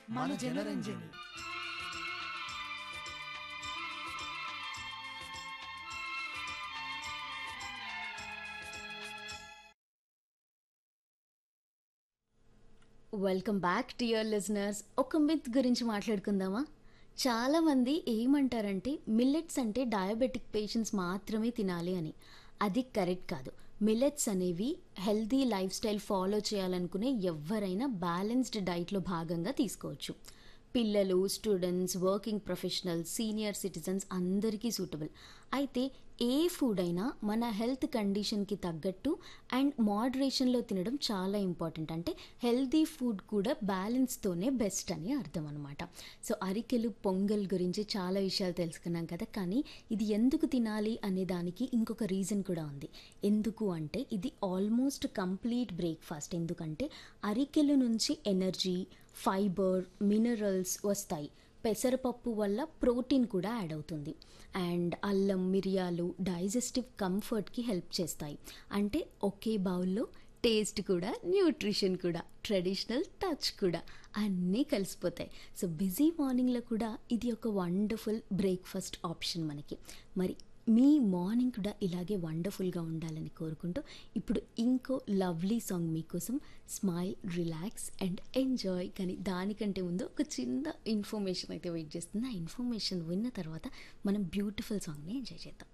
మన Janaranjani welcome back to your listeners ఒక myth గురించి మాట్లాడుకుందామా చాలామంది ఏమంటారంటే మిల్లెట్స్ అంటే డయాబెటిక్ పేషెంట్స్ మాత్రమే తినాలి అని అది కరెక్ట్ కాదు మిల్లెట్స్ అనేవి హెల్తీ లైఫ్ స్టైల్ ఫాలో చేయాలనుకునే ఎవరైనా బ్యాలెన్స్డ్ డైట్లో భాగంగా తీసుకోవచ్చు పిల్లలు students working professionals senior citizens అందరికీ సూటబుల్ అయితే ఏ ఫుడ్ అయినా మన హెల్త్ కండిషన్కి తగ్గట్టు అండ్ మోడరేషన్లో తినడం చాలా ఇంపార్టెంట్ అంటే హెల్తీ ఫుడ్ కూడా బ్యాలెన్స్తోనే బెస్ట్ అని అర్థం అనమాట సో అరికెలు పొంగల్ గురించి చాలా విషయాలు తెలుసుకున్నాం కదా కానీ ఇది ఎందుకు తినాలి అనే దానికి ఇంకొక రీజన్ కూడా ఉంది ఎందుకు అంటే ఇది ఆల్మోస్ట్ కంప్లీట్ బ్రేక్ఫాస్ట్ ఎందుకంటే అరికెలు నుంచి ఎనర్జీ ఫైబర్ మినరల్స్ వస్తాయి పెసరపప్పు వల్ల ప్రోటీన్ కూడా యాడ్ అవుతుంది అండ్ అల్లం మిరియాలు డైజెస్టివ్ కంఫర్ట్కి హెల్ప్ చేస్తాయి అంటే ఒకే బౌల్లో టేస్ట్ కూడా న్యూట్రిషన్ కూడా ట్రెడిషనల్ టచ్ కూడా అన్నీ కలిసిపోతాయి సో బిజీ మార్నింగ్లో కూడా ఇది ఒక వండర్ఫుల్ బ్రేక్ఫాస్ట్ ఆప్షన్ మనకి మరి మీ మార్నింగ్ కూడా ఇలాగే వండర్ఫుల్గా ఉండాలని కోరుకుంటూ ఇప్పుడు ఇంకో లవ్లీ సాంగ్ మీకోసం స్మైల్ రిలాక్స్ అండ్ ఎంజాయ్ కానీ దానికంటే ముందు ఒక చిన్న ఇన్ఫర్మేషన్ అయితే వెయిట్ చేస్తుంది ఆ ఇన్ఫర్మేషన్ విన్న తర్వాత మనం బ్యూటిఫుల్ సాంగ్ని ఎంజాయ్ చేద్దాం